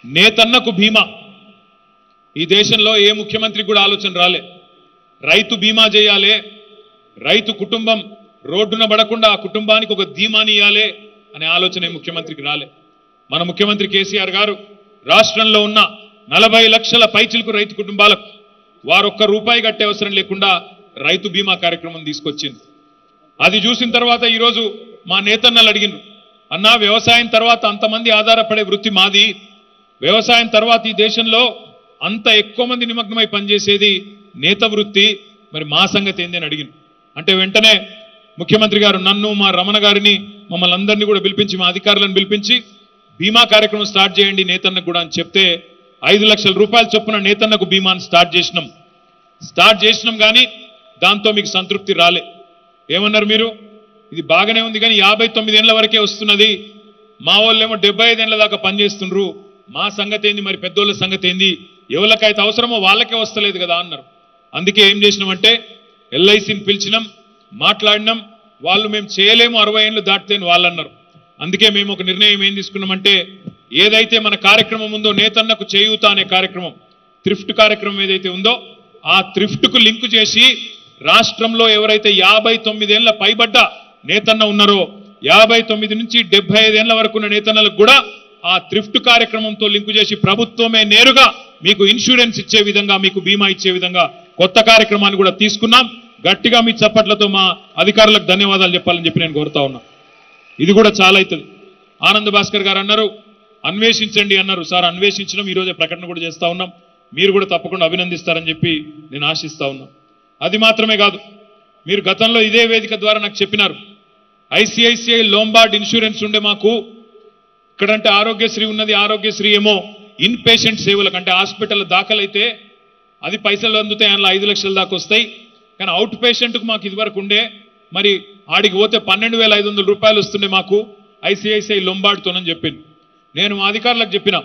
నేతన్నకు బీమా ఈ దేశంలో ఏ ముఖ్యమంత్రికి కూడా ఆలోచన రాలే రైతు బీమా చేయాలి రైతు కుటుంబం రోడ్డున పడకుండా ఆ కుటుంబానికి ఒక ధీమాని ఇవ్వాలి అనే ఆలోచన ఈ ముఖ్యమంత్రికి రాలే మన ముఖ్యమంత్రి కేసీఆర్ గారు రాష్ట్రంలో ఉన్న నలభై లక్షల పైచిలకు రైతు కుటుంబాలకు వారొక్క రూపాయి కట్టే అవసరం లేకుండా రైతు బీమా కార్యక్రమం తీసుకొచ్చింది అది చూసిన తర్వాత ఈరోజు మా నేతన్నలు అడిగినారు అన్నా వ్యవసాయం తర్వాత అంతమంది ఆధారపడే వృత్తి మాది వ్యవసాయం తర్వాత ఈ దేశంలో అంత ఎక్కువ మంది నిమగ్నమై పనిచేసేది నేత వృత్తి మరి మా సంగతి ఏంది అని అడిగింది అంటే వెంటనే ముఖ్యమంత్రి గారు నన్ను మా రమణ గారిని మమ్మల్ని అందరినీ కూడా పిలిపించి మా అధికారులను పిలిపించి బీమా కార్యక్రమం స్టార్ట్ చేయండి నేతన్నకు కూడా అని చెప్తే ఐదు లక్షల రూపాయలు చొప్పున నేతన్నకు బీమాను స్టార్ట్ చేసినాం స్టార్ట్ చేసినాం కానీ దాంతో మీకు సంతృప్తి రాలే ఏమన్నారు మీరు ఇది బాగానే ఉంది కానీ యాభై తొమ్మిదేళ్ల వరకే వస్తున్నది మా వాళ్ళేమో డెబ్బై ఐదేళ్ల దాకా పనిచేస్తుండ్రు మా సంగతి ఏంది మరి పెద్దోళ్ళ సంగతి ఏంది ఎవరికైతే అవసరమో వాళ్ళకే వస్తలేదు కదా అన్నారు అందుకే ఏం చేసినామంటే ఎల్ఐసిని పిలిచినాం మాట్లాడినాం వాళ్ళు మేము చేయలేము అరవై ఏళ్ళు దాటితే అని వాళ్ళు అన్నారు అందుకే మేము ఒక నిర్ణయం ఏం తీసుకున్నామంటే ఏదైతే మన కార్యక్రమం ఉందో నేతన్నకు చేయూత అనే కార్యక్రమం థ్రిఫ్ట్ కార్యక్రమం ఏదైతే ఉందో ఆ థ్రిఫ్ట్కు లింకు చేసి రాష్ట్రంలో ఎవరైతే యాభై తొమ్మిదేళ్ల పైబడ్డ నేతన్న ఉన్నారో యాభై తొమ్మిది నుంచి డెబ్బై ఐదేళ్ల వరకు ఉన్న నేతన్నలకు కూడా ఆ థ్రిఫ్ట్ కార్యక్రమంతో లింకు చేసి ప్రభుత్వమే నేరుగా మీకు ఇన్సూరెన్స్ ఇచ్చే విధంగా మీకు బీమా ఇచ్చే విధంగా కొత్త కార్యక్రమాన్ని కూడా తీసుకున్నాం గట్టిగా మీ చప్పట్లతో మా అధికారులకు ధన్యవాదాలు చెప్పాలని చెప్పి నేను కోరుతా ఉన్నా ఇది కూడా చాలా అవుతుంది ఆనంద్ భాస్కర్ గారు అన్నారు అన్వేషించండి అన్నారు సార్ అన్వేషించడం ఈ రోజే ప్రకటన కూడా చేస్తా ఉన్నాం మీరు కూడా తప్పకుండా అభినందిస్తారని చెప్పి నేను ఆశిస్తా ఉన్నా అది మాత్రమే కాదు మీరు గతంలో ఇదే వేదిక ద్వారా నాకు చెప్పినారు ఐసిఐసిఐ లోంబార్డ్ ఇన్సూరెన్స్ ఉండే మాకు ఇక్కడంటే ఆరోగ్యశ్రీ ఉన్నది ఆరోగ్యశ్రీ ఏమో ఇన్ పేషెంట్ సేవలకు అంటే హాస్పిటల్ దాఖలైతే అది పైసలు అందుతాయి అందులో ఐదు లక్షల దాకా వస్తాయి కానీ అవుట్ పేషెంట్కు మాకు ఇదివరకు ఉండే మరి ఆడికి పోతే పన్నెండు వేల ఐదు వందల రూపాయలు వస్తుండే మాకు ఐసిఐసిఐ లొంబార్డ్తోనని చెప్పింది నేను మా అధికారులకు చెప్పిన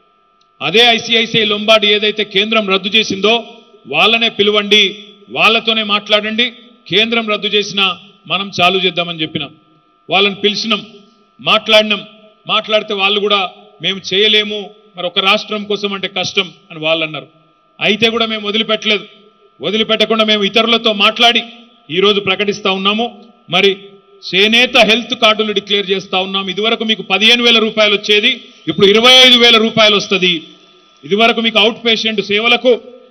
అదే ఐసిఐసిఐ లొంబార్డ్ ఏదైతే కేంద్రం రద్దు చేసిందో వాళ్ళనే పిలవండి వాళ్ళతోనే మాట్లాడండి కేంద్రం రద్దు చేసినా మనం చాలు చేద్దామని చెప్పినాం వాళ్ళని పిలిచినాం మాట్లాడినాం మాట్లాడితే వాళ్ళు కూడా మేము చేయలేము మరి ఒక రాష్ట్రం కోసం అంటే కష్టం అని వాళ్ళు అన్నారు అయితే కూడా మేము వదిలిపెట్టలేదు వదిలిపెట్టకుండా మేము ఇతరులతో మాట్లాడి ఈరోజు ప్రకటిస్తా ఉన్నాము మరి చేనేత హెల్త్ కార్డులు డిక్లేర్ చేస్తా ఉన్నాం ఇదివరకు మీకు పదిహేను వేల రూపాయలు వచ్చేది ఇప్పుడు ఇరవై ఐదు వేల రూపాయలు వస్తుంది ఇదివరకు మీకు అవుట్ పేషెంట్ సేవలకు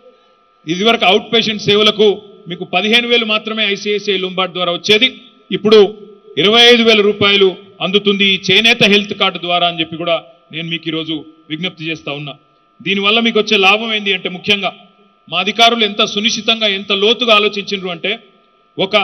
ఇదివరకు అవుట్ పేషెంట్ సేవలకు మీకు పదిహేను వేలు మాత్రమే ఐసిఐసిఐ లుంబార్డ్ ద్వారా వచ్చేది ఇప్పుడు ఇరవై ఐదు వేల రూపాయలు అందుతుంది ఈ చేనేత హెల్త్ కార్డు ద్వారా అని చెప్పి కూడా నేను మీకు ఈరోజు విజ్ఞప్తి చేస్తా ఉన్నా దీనివల్ల మీకు వచ్చే లాభం ఏంటి అంటే ముఖ్యంగా మా అధికారులు ఎంత సునిశ్చితంగా ఎంత లోతుగా ఆలోచించారు అంటే ఒక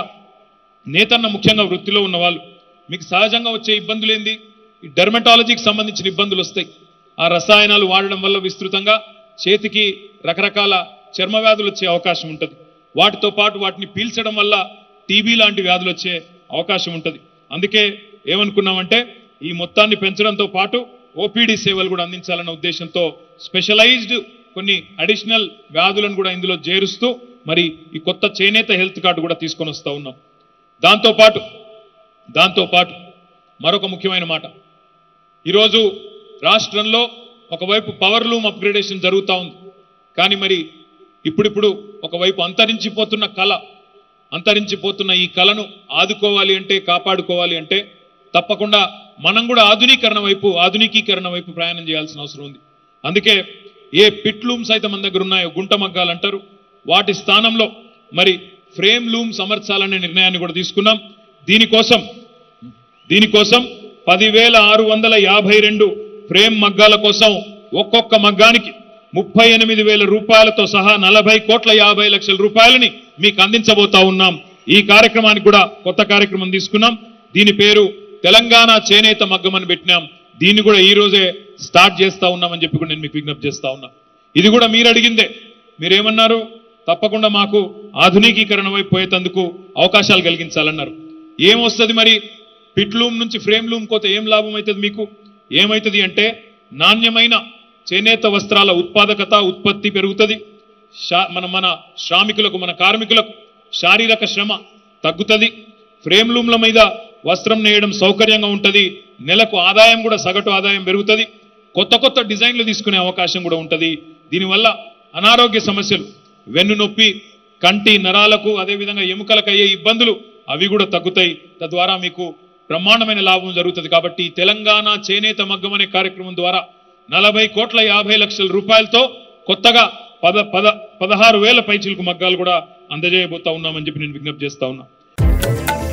నేతన్న ముఖ్యంగా వృత్తిలో ఉన్న వాళ్ళు మీకు సహజంగా వచ్చే ఇబ్బందులు ఏంది ఈ డెర్మటాలజీకి సంబంధించిన ఇబ్బందులు వస్తాయి ఆ రసాయనాలు వాడడం వల్ల విస్తృతంగా చేతికి రకరకాల చర్మ వ్యాధులు వచ్చే అవకాశం ఉంటుంది వాటితో పాటు వాటిని పీల్చడం వల్ల టీబీ లాంటి వ్యాధులు వచ్చే అవకాశం ఉంటుంది అందుకే ఏమనుకున్నామంటే ఈ మొత్తాన్ని పెంచడంతో పాటు ఓపీడీ సేవలు కూడా అందించాలన్న ఉద్దేశంతో స్పెషలైజ్డ్ కొన్ని అడిషనల్ వ్యాధులను కూడా ఇందులో చేరుస్తూ మరి ఈ కొత్త చేనేత హెల్త్ కార్డు కూడా తీసుకొని వస్తా ఉన్నాం దాంతోపాటు దాంతోపాటు మరొక ముఖ్యమైన మాట ఈరోజు రాష్ట్రంలో ఒకవైపు పవర్ లూమ్ అప్గ్రేడేషన్ జరుగుతూ ఉంది కానీ మరి ఇప్పుడిప్పుడు ఒకవైపు అంతరించిపోతున్న కళ అంతరించిపోతున్న ఈ కళను ఆదుకోవాలి అంటే కాపాడుకోవాలి అంటే తప్పకుండా మనం కూడా ఆధునీకరణ వైపు ఆధునికీకరణ వైపు ప్రయాణం చేయాల్సిన అవసరం ఉంది అందుకే ఏ పిట్ లూమ్స్ అయితే మన దగ్గర ఉన్నాయో గుంట మగ్గాలు అంటారు వాటి స్థానంలో మరి ఫ్రేమ్ లూమ్స్ అమర్చాలనే నిర్ణయాన్ని కూడా తీసుకున్నాం దీనికోసం దీనికోసం పదివేల ఆరు వందల యాభై రెండు ఫ్రేమ్ మగ్గాల కోసం ఒక్కొక్క మగ్గానికి ముప్పై ఎనిమిది వేల రూపాయలతో సహా నలభై కోట్ల యాభై లక్షల రూపాయలని మీకు అందించబోతా ఉన్నాం ఈ కార్యక్రమానికి కూడా కొత్త కార్యక్రమం తీసుకున్నాం దీని పేరు తెలంగాణ చేనేత మగ్గం అని పెట్టినాం దీన్ని కూడా ఈ రోజే స్టార్ట్ చేస్తా ఉన్నామని చెప్పి కూడా నేను మీకు విజ్ఞప్తి చేస్తా ఉన్నా ఇది కూడా మీరు అడిగిందే మీరేమన్నారు తప్పకుండా మాకు ఆధునికీకరణ వైపు పోయేందుకు అవకాశాలు కలిగించాలన్నారు ఏమొస్తుంది మరి పిట్ లూమ్ నుంచి ఫ్రేమ్ లూమ్ కోత ఏం లాభం అవుతుంది మీకు ఏమవుతుంది అంటే నాణ్యమైన చేనేత వస్త్రాల ఉత్పాదకత ఉత్పత్తి పెరుగుతుంది శా- మన మన శ్రామికులకు మన కార్మికులకు శారీరక శ్రమ తగ్గుతుంది ఫ్రేమ్ లూమ్ల మీద వస్త్రం నేయడం సౌకర్యంగా ఉంటుంది నెలకు ఆదాయం కూడా సగటు ఆదాయం పెరుగుతుంది కొత్త కొత్త డిజైన్లు తీసుకునే అవకాశం కూడా ఉంటుంది దీనివల్ల అనారోగ్య సమస్యలు వెన్ను నొప్పి కంటి నరాలకు అదేవిధంగా ఎముకలకు అయ్యే ఇబ్బందులు అవి కూడా తగ్గుతాయి తద్వారా మీకు బ్రహ్మాండమైన లాభం జరుగుతుంది కాబట్టి తెలంగాణ చేనేత మగ్గం అనే కార్యక్రమం ద్వారా నలభై కోట్ల యాభై లక్షల రూపాయలతో కొత్తగా పద పద పదహారు వేల పైచిలకు మగ్గాలు కూడా అందజేయబోతా ఉన్నామని చెప్పి నేను విజ్ఞప్తి చేస్తా ఉన్నా